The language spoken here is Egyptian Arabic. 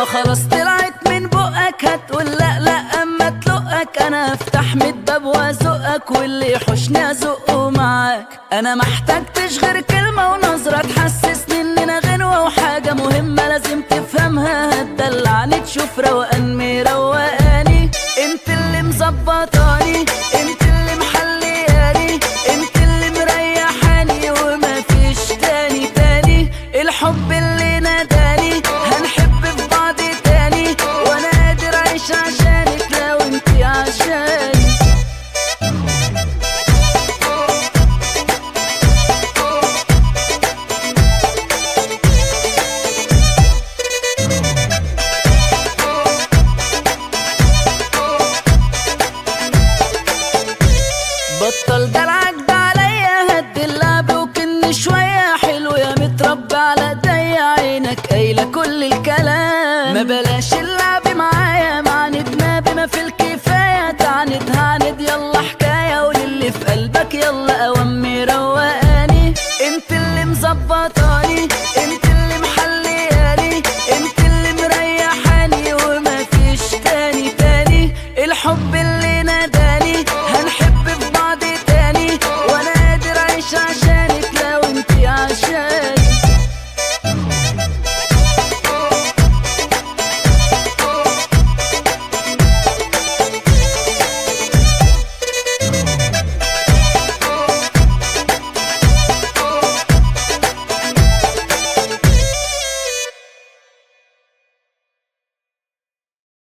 ما خلاص طلعت من بقك هتقول لا لا اما تلقك انا افتح ميت باب وازقك واللي يحوشني ازقه معاك انا محتاجتش غير كلمة ونظرة تحسسني اننا غنوة وحاجة مهمة لازم تفهمها هتدلعني تشوف روقان مروقاني انت اللي مظبطاني انت اللي محلياني انت اللي مريحاني ومفيش تاني تاني الحب اللي ناداني هنحب في بعض تاني وانا قادر اعيش عشانك لو انتي عشاني بطل دلعك ده عليا هد اللعب وكن شوية حلو يا متربي على ضي عينك قايلة كل الكلام ما بلاش اللعب معايا مع ندمة بما في الكلام